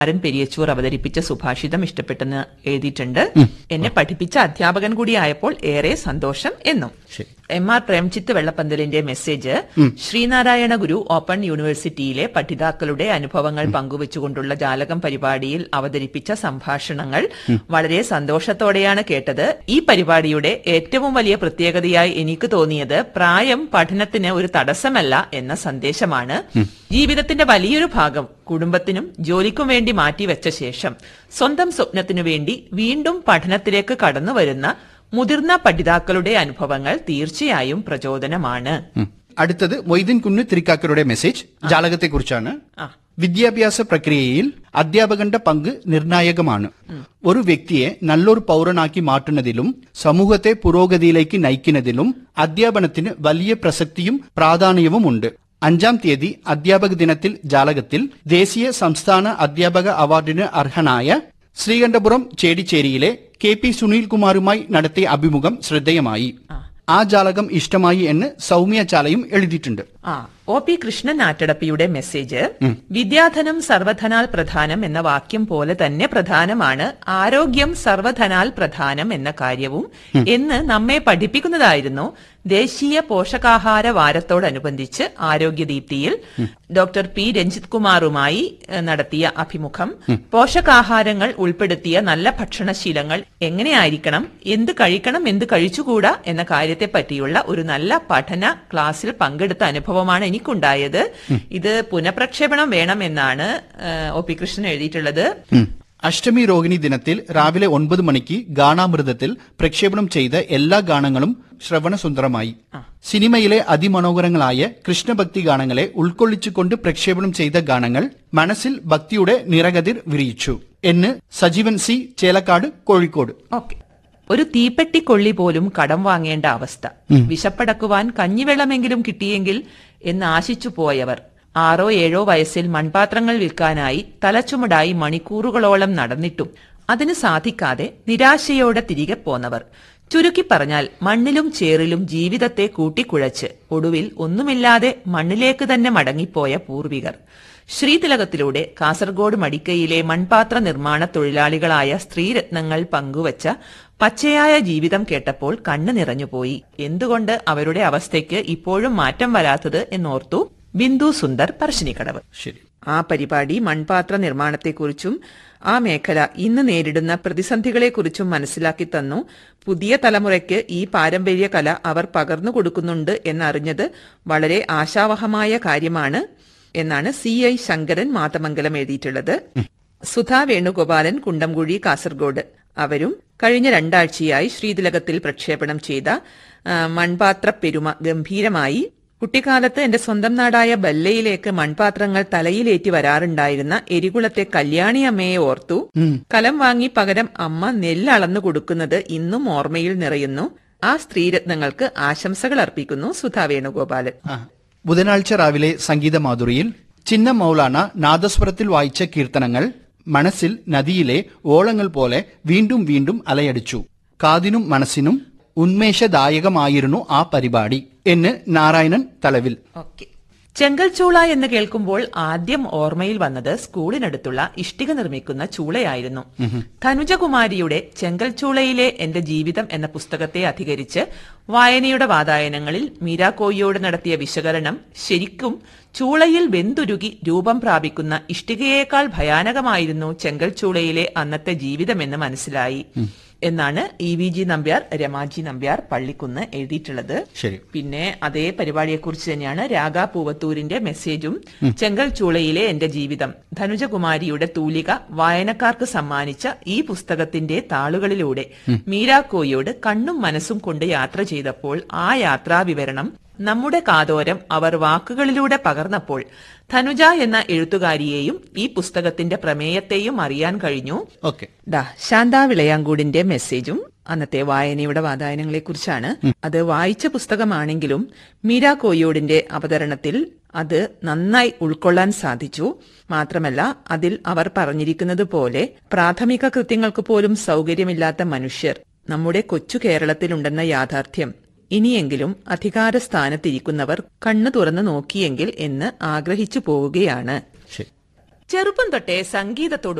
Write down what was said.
അരൻ പെരിയച്ചൂർ അവതരിപ്പിച്ച സുഭാഷിതം ഇഷ്ടപ്പെട്ടെന്ന് എഴുതിയിട്ടുണ്ട് എന്നെ പഠിപ്പിച്ച അധ്യാപകൻ കൂടിയായപ്പോൾ ഏറെ സന്തോഷം എന്നും ശരി. എം ആർ പ്രേംചിത്ത് വെള്ളപ്പന്തലിന്റെ മെസ്സേജ് ശ്രീനാരായണ ഗുരു ഓപ്പൺ യൂണിവേഴ്സിറ്റിയിലെ പഠിതാക്കളുടെ അനുഭവങ്ങൾ പങ്കുവച്ചുകൊണ്ടുള്ള ജാലകം പരിപാടിയിൽ അവതരിപ്പിച്ച സംഭാഷണങ്ങൾ വളരെ സന്തോഷത്തോടെയാണ് കേട്ടത് ഈ പരിപാടിയുടെ ഏറ്റവും വലിയ പ്രത്യേകതയായി എനിക്ക് തോന്നിയത് പ്രായം പഠനത്തിന് ഒരു തടസ്സമല്ല എന്ന സന്ദേശമാണ് ജീവിതത്തിന്റെ വലിയൊരു ഭാഗം കുടുംബത്തിനും ജോലിക്കും വേണ്ടി മാറ്റിവെച്ച ശേഷം സ്വന്തം സ്വപ്നത്തിനു വേണ്ടി വീണ്ടും പഠനത്തിലേക്ക് കടന്നു വരുന്ന മുതിർന്ന പഠിതാക്കളുടെ അനുഭവങ്ങൾ തീർച്ചയായും പ്രചോദനമാണ് ഉം. അടുത്തത് മൊയ്തീൻ കുന്ന് തിരിക്കാക്കരുടെ മെസ്സേജ് ജാലകത്തെക്കുറിച്ചാണ് ആ. വിദ്യാഭ്യാസ പ്രക്രിയയിൽ അധ്യാപകന്റെ പങ്ക് നിർണായകമാണ് ഒരു വ്യക്തിയെ നല്ലൊരു പൗരനാക്കി മാറ്റുന്നതിലും സമൂഹത്തെ പുരോഗതിയിലേക്ക് നയിക്കുന്നതിലും അധ്യാപനത്തിന് വലിയ പ്രസക്തിയും പ്രാധാന്യവും ഉണ്ട് അഞ്ചാം തീയതി അധ്യാപക ദിനത്തിൽ ജാലകത്തിൽ ദേശീയ സംസ്ഥാന അധ്യാപക അവാർഡിന് അർഹനായ ശ്രീകണ്ഠപുരം ചേടിച്ചേരിയിലെ കെ പി സുനിൽകുമാറുമായി നടത്തിയ അഭിമുഖം ശ്രദ്ധേയമായി ആ ജാലകം ഇഷ്ടമായി എന്ന് സൗമ്യ ചാലയും എഴുതിയിട്ടുണ്ട് ആ ഒ പി കൃഷ്ണൻ ആറ്റടപ്പിയുടെ മെസ്സേജ് വിദ്യാധനം സർവധനാൽ പ്രധാനം എന്ന വാക്യം പോലെ തന്നെ പ്രധാനമാണ് ആരോഗ്യം സർവധനാൽ പ്രധാനം എന്ന കാര്യവും എന്ന് നമ്മെ പഠിപ്പിക്കുന്നതായിരുന്നു ദേശീയ പോഷകാഹാര വാരത്തോടനുബന്ധിച്ച് ആരോഗ്യദീപ്തിയിൽ ഡോക്ടർ പി രഞ്ജിത് കുമാറുമായി ഏഹ്, നടത്തിയ അഭിമുഖം പോഷകാഹാരങ്ങൾ ഉൾപ്പെടുത്തിയ നല്ല ഭക്ഷണശീലങ്ങൾ എങ്ങനെയായിരിക്കണം എന്ത് കഴിക്കണം എന്ത് കഴിച്ചുകൂടാ എന്ന കാര്യത്തെ പറ്റിയുള്ള ഒരു നല്ല പഠന ക്ലാസ്സിൽ പങ്കെടുത്ത അനുഭവമാണ് എനിക്കുണ്ടായത് ഇത് പുനഃപ്രക്ഷേപണം വേണമെന്നാണ് ഏഹ്, ഒ പി കൃഷ്ണൻ എഴുതിയിട്ടുള്ളത് ഉം. അഷ്ടമി രോഹിണി ദിനത്തിൽ രാവിലെ ഒൻപത് മണിക്ക് ഗാനാമൃതത്തിൽ പ്രക്ഷേപണം ചെയ്ത എല്ലാ ഗാനങ്ങളും ശ്രവണസുന്ദരമായി സിനിമയിലെ അതിമനോഹരങ്ങളായ കൃഷ്ണഭക്തി ഗാനങ്ങളെ ഉൾക്കൊള്ളിച്ചുകൊണ്ട് പ്രക്ഷേപണം ചെയ്ത ഗാനങ്ങൾ മനസ്സിൽ ഭക്തിയുടെ നിറകതിർ വിരിയിച്ചു എന്ന് സജീവൻ സി ചേലക്കാട് കോഴിക്കോട് ഓക്കെ ഒരു തീപ്പെട്ടിക്കൊള്ളി പോലും കടം വാങ്ങേണ്ട അവസ്ഥ വിശപ്പടക്കുവാൻ കഞ്ഞിവെള്ളമെങ്കിലും കിട്ടിയെങ്കിൽ എന്ന് ആശിച്ചു പോയവർ ആറോ ഏഴോ വയസ്സിൽ മൺപാത്രങ്ങൾ വിൽക്കാനായി തലച്ചുമടായി മണിക്കൂറുകളോളം നടന്നിട്ടും അതിന് സാധിക്കാതെ നിരാശയോടെ തിരികെ പോന്നവർ ചുരുക്കി പറഞ്ഞാൽ മണ്ണിലും ചേറിലും ജീവിതത്തെ കൂട്ടിക്കുഴച്ച് ഒടുവിൽ ഒന്നുമില്ലാതെ മണ്ണിലേക്ക് തന്നെ മടങ്ങിപ്പോയ പൂർവികർ ശ്രീതിലകത്തിലൂടെ കാസർഗോഡ് മടിക്കയിലെ മൺപാത്ര നിർമ്മാണ തൊഴിലാളികളായ സ്ത്രീരത്നങ്ങൾ പങ്കുവച്ച പച്ചയായ ജീവിതം കേട്ടപ്പോൾ കണ്ണു നിറഞ്ഞുപോയി എന്തുകൊണ്ട് അവരുടെ അവസ്ഥയ്ക്ക് ഇപ്പോഴും മാറ്റം വരാത്തത് എന്നോർത്തു ബിന്ദു സുന്ദർ പറശ്ശിനിക്കടവ് ശരി ആ പരിപാടി മൺപാത്ര നിർമ്മാണത്തെക്കുറിച്ചും ആ മേഖല ഇന്ന് നേരിടുന്ന പ്രതിസന്ധികളെക്കുറിച്ചും മനസ്സിലാക്കി തന്നു പുതിയ തലമുറയ്ക്ക് ഈ പാരമ്പര്യ കല അവർ പകർന്നു കൊടുക്കുന്നുണ്ട് എന്നറിഞ്ഞത് വളരെ ആശാവഹമായ കാര്യമാണ് എന്നാണ് സി ഐ ശങ്കരൻ മാതമംഗലം എഴുതിയിട്ടുള്ളത് സുധാ വേണുഗോപാലൻ കുണ്ടംകുഴി കാസർഗോഡ് അവരും കഴിഞ്ഞ രണ്ടാഴ്ചയായി ശ്രീതിലകത്തിൽ പ്രക്ഷേപണം ചെയ്ത ആ, മൺപാത്ര പെരുമ ഗംഭീരമായി കുട്ടിക്കാലത്ത് എന്റെ സ്വന്തം നാടായ ബല്ലയിലേക്ക് മൺപാത്രങ്ങൾ തലയിലേറ്റി വരാറുണ്ടായിരുന്ന എരികുളത്തെ കല്യാണി അമ്മയെ ഓർത്തു കലം വാങ്ങി പകരം അമ്മ നെല്ല് അളന്നു കൊടുക്കുന്നത് ഇന്നും ഓർമ്മയിൽ നിറയുന്നു ആ സ്ത്രീരത്നങ്ങൾക്ക് ആശംസകൾ അർപ്പിക്കുന്നു സുധാ വേണുഗോപാലൻ ആ. ബുധനാഴ്ച രാവിലെ സംഗീത മാധുരിയിൽ ചിന്ന മൗലാന നാദസ്വരത്തിൽ വായിച്ച കീർത്തനങ്ങൾ മനസ്സിൽ നദിയിലെ ഓളങ്ങൾ പോലെ വീണ്ടും വീണ്ടും അലയടിച്ചു കാതിനും മനസ്സിനും ഉന്മേഷദായകമായിരുന്നു ആ പരിപാടി എന്ന് നാരായണൻ തലവിൽ ഓക്കെ ചെങ്കൽ ചൂള എന്ന് കേൾക്കുമ്പോൾ ആദ്യം ഓർമ്മയിൽ വന്നത് സ്കൂളിനടുത്തുള്ള ഇഷ്ടിക നിർമ്മിക്കുന്ന ചൂളയായിരുന്നു ധനുജകുമാരിയുടെ ചെങ്കൽ ചൂളയിലെ എന്റെ ജീവിതം എന്ന പുസ്തകത്തെ അധികരിച്ച് വായനയുടെ വാതായനങ്ങളിൽ മീരാക്കോയിയോട് നടത്തിയ വിശകലനം ശരിക്കും ചൂളയിൽ വെന്തുരുകി രൂപം പ്രാപിക്കുന്ന ഇഷ്ടികയേക്കാൾ ഭയാനകമായിരുന്നു ചെങ്കൽ ചൂളയിലെ അന്നത്തെ ജീവിതമെന്ന് മനസ്സിലായി എന്നാണ് E V G Nambiar Ramaji Nambiar Pallikkunnu എഴുതിയിട്ടുള്ളത് ശരി പിന്നെ അതേ പരിപാടിയെക്കുറിച്ച് തന്നെയാണ് രാഗ പൂവത്തൂരിന്റെ മെസ്സേജും ചെങ്കൽ ചൂളയിലെ എന്റെ ജീവിതം ധനുജകുമാരിയുടെ തൂലിക വായനക്കാർക്ക് സമ്മാനിച്ച ഈ പുസ്തകത്തിന്റെ താളുകളിലൂടെ മീരാക്കോയോട് കണ്ണും മനസ്സും കൊണ്ട് യാത്ര ചെയ്തപ്പോൾ ആ യാത്രാ വിവരണം നമ്മുടെ കാതോരം അവർ വാക്കുകളിലൂടെ പകർന്നപ്പോൾ ധനുജ എന്ന എഴുത്തുകാരിയെയും ഈ പുസ്തകത്തിന്റെ പ്രമേയത്തെയും അറിയാൻ കഴിഞ്ഞു ഓക്കെ ദാ ശാന്ത വിളയാങ്കൂടിന്റെ മെസ്സേജും അന്നത്തെ വായനയുടെ വാതായനങ്ങളെ കുറിച്ചാണ് അത് വായിച്ച പുസ്തകമാണെങ്കിലും മീര കോയോടിന്റെ അവതരണത്തിൽ അത് നന്നായി ഉൾക്കൊള്ളാൻ സാധിച്ചു മാത്രമല്ല അതിൽ അവർ പറഞ്ഞിരിക്കുന്നത് പോലെ പ്രാഥമിക കൃത്യങ്ങൾക്ക് പോലും സൗകര്യമില്ലാത്ത മനുഷ്യർ നമ്മുടെ കൊച്ചു കേരളത്തിലുണ്ടെന്ന യാഥാർത്ഥ്യം ഇനിയെങ്കിലും അധികാര സ്ഥാനത്തിരിക്കുന്നവർ കണ്ണു തുറന്നു നോക്കിയെങ്കിൽ എന്ന് ആഗ്രഹിച്ചു പോവുകയാണ് ശരി ചെറുപ്പം തൊട്ടേ സംഗീതത്തോട്